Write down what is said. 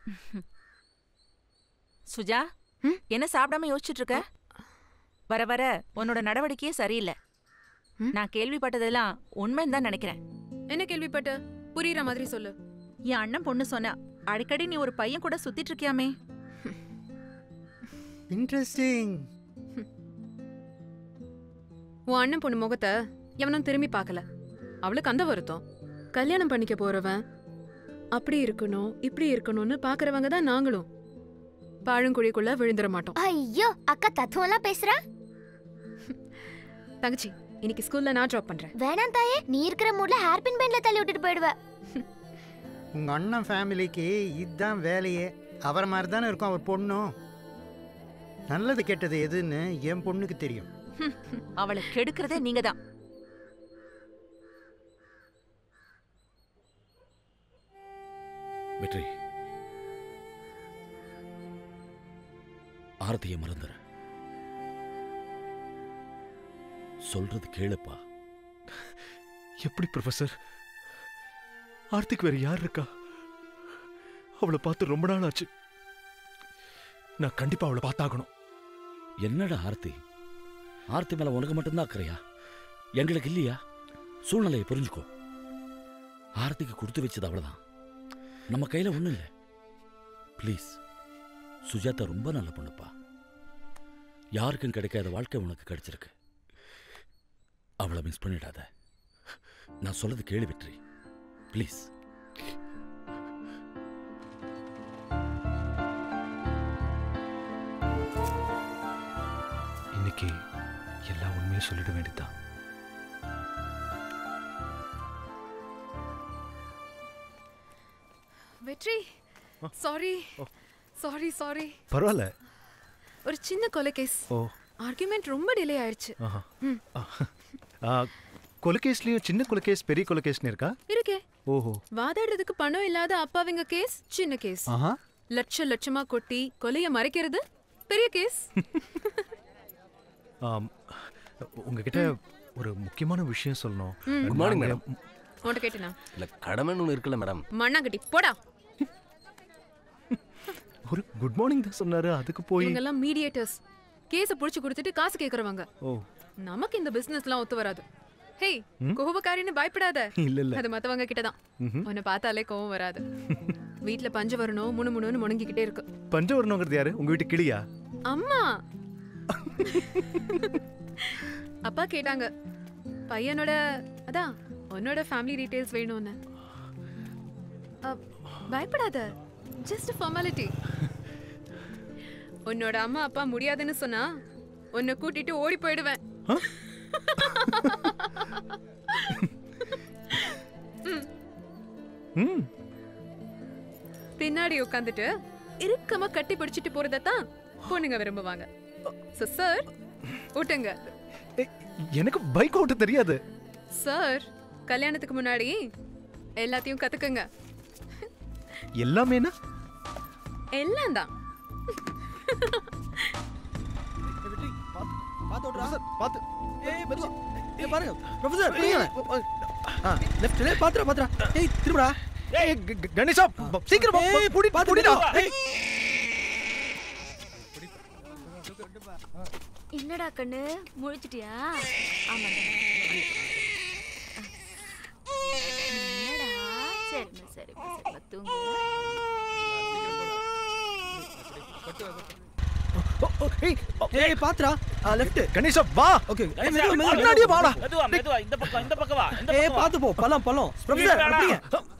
சுஜா ம்? என்ன சாப்பிடாம யோசிச்சுட்டு இருக்க வர வர உன்னோட நடவடிக்கையே சரியில்லை ம்? நான் கேள்விப்பட்டதெல்லாம் உண்மைன்னு தான் நினைக்கிறேன் என்ன கேள்விப்பட்ட புரியுற மாதிரி சொல்லு என் அண்ணன் பொண்ணு சொன்னா அடிக்கடி நீ ஒரு பையன் கூட சுத்திட்டு இருக்கியாமே இன்ட்ரெஸ்டிங் உன் அண்ணன் பொண்ணு முகத்தை எவனும் திரும்பி பார்க்கல அவளுக்கு அந்த வருத்தம் கல்யாணம் பண்ணிக்க போறவன் அப்படி இருக்கணும் இப்படி இருக்கணும்னு பாக்குறவங்க தான் நாங்களும் பாழுங்குழிக்குள்ள விழுந்துட மாட்டோம் ஐயோ அக்கா தத்துவம்லாம் பேசுறா தங்கச்சி இன்னைக்கு ஸ்கூல்ல நான் ட்ராப் பண்றேன் வேணாம் தாயே நீ இருக்கிற மூட்ல ஹேர்பின் பெயின்ல தள்ளி விட்டுட்டு போயிடுவ உங்க அண்ணன் ஃபேமிலிக்கு இதுதான் வேலையே அவரை மாதிரி தானே இருக்கும் அவர் பொண்ணும் நல்லது கெட்டது எதுன்னு என் பொண்ணுக்கு தெரியும் அவளை கெடுக்கிறதே நீங்க தான் வெற்றி ஆரத்தியை மறந்துற சொல்றது கேளுப்பா எப்படி ப்ரொஃபசர் ஆர்த்திக் வேற யார் இருக்கா அவளை பார்த்து ரொம்ப நாள் ஆச்சு நான் கண்டிப்பா அவளை பார்த்தாகணும் என்னடா ஆர்த்தி ஆர்த்தி மேல உனக்கு மட்டும்தான் அக்கறையா எங்களுக்கு இல்லையா சூழ்நிலையை புரிஞ்சுக்கோ ஆர்த்திக்கு கொடுத்து வச்சது அவ்வளவுதான் நம்ம கையில ஒண்ணும் இல்லை ப்ளீஸ் சுஜாதா ரொம்ப நல்ல பொண்ணுப்பா யாருக்கும் கிடைக்காத வாழ்க்கை உனக்கு கிடைச்சிருக்கு அவளை மிஸ் பண்ணிடாத நான் சொல்லது கேளு வெற்றி ப்ளீஸ் இன்னைக்கு எல்லா உண்மையும் சொல்லிட வேண்டியதுதான் வெற்றி சாரி சாரி சாரி பரவாயில்ல ஒரு சின்ன கொலை கேஸ் ஓ ஆர்குமெண்ட் ரொம்ப டிலே ஆயிடுச்சு ஆஹா ம். ஆ, கொலைகேஸ்லயும் சின்ன கொலைகேஸ் பெரிய கொலைகேஸ்னு இருக்கா இருக்கே ஓஹோ வாதாடுறதுக்கு பணம் இல்லாத அப்பாவிங்க கேஸ் சின்ன கேஸ் ஆஹா லட்ச லட்சமா கொட்டி கொலைய மறைக்கிறது பெரிய கேஸ் ஆம், உங்ககிட்ட ஒரு முக்கியமான விஷயம் சொல்லணும் ம். Good morning, நாங்க- உன்கிட்ட கேட்டேனா இல்ல கடமைன்னு ஒன்று இருக்குல்ல மேடம் மண்ணாங்கட்டி போடா ஒரு குட் மார்னிங் தான் சொன்னாரு அதுக்கு போய் இவங்க எல்லாம் மீடியேட்டர்ஸ் கேஸ புடிச்சு கொடுத்துட்டு காசு கேக்குறவங்க ஓ நமக்கு இந்த பிசினஸ்லாம் ஒத்து வராது ஹேய் ம்? கோபக்காரின்னு பயப்படாத இல்ல இல்ல அது மத்தவங்க கிட்ட தான் ம்ஹும். உன்னை பார்த்தாலே கோவம் வராது வீட்ல பஞ்சு வரணும் முணு முணுன்னு முணங்கிக்கிட்டே இருக்கு பஞ்சவர்ணங்கிறது யாரு உங்க வீட்டு கிளியா அம்மா அப்பா கேட்டாங்க பையனோட அதான் உன்னோட ஃபேமிலி டீடைல்ஸ் வேணும்னு அ, பயப்படாத ஜஸ்ட் ஃபார்மாலிட்டி உன்னோட அம்மா அப்பா முடியாதுன்னு சொன்னா உன்னை கூட்டிட்டு ஓடி போயிடுவேன் ஆ? ம், ம் பின்னாடி உட்காந்துட்டு இறுக்கமா கட்டி பிடிச்சிட்டு போறதத்தான் பொண்ணுங்க விரும்புவாங்க So, சார் ஊட்டுங்க ஏய், எனக்கு பைக் ஓட்ட தெரியாது சார் கல்யாணத்துக்கு முன்னாடி எல்லாத்தையும் கத்துக்குங்க எல்லாமேனா எல்லாம் தான் ப்ரொஃபசர் பாத்து ஏய் மெதுவா ஏய் பாருங்க ப்ரொஃபசர் புரியுங்க ஆ லெஃப்ட் லே பாத்துடா பாத்துடா ஏய் திரும்புடா ஏய் க- க- கணேசா ப- சீக்கிரம் வா, ஏய் புடி பாத்து புடிடா மெதுவா. ஏய் என்னடா கண்ணு முழிச்சிட்டியா ஆமாடா என்னடா சரிம்மா சரிம்மா சரிம்மா தூங்கு ஓ, ஓ, ஏய் ஓ, ஏய் பாத்துடா லெஃப்ட் கணேசா வா ஓகே ஏய் மெதுவா மெதுவா முன்னாடியே வாடா மெதுவா மெதுவா இந்த பக்கம் இந்த பக்கம் வா இந்த ஏய் பக்கம் வா பாத்து போ பழம் பழம் ப்ரொஃபசர் வேணாம். அப்படியே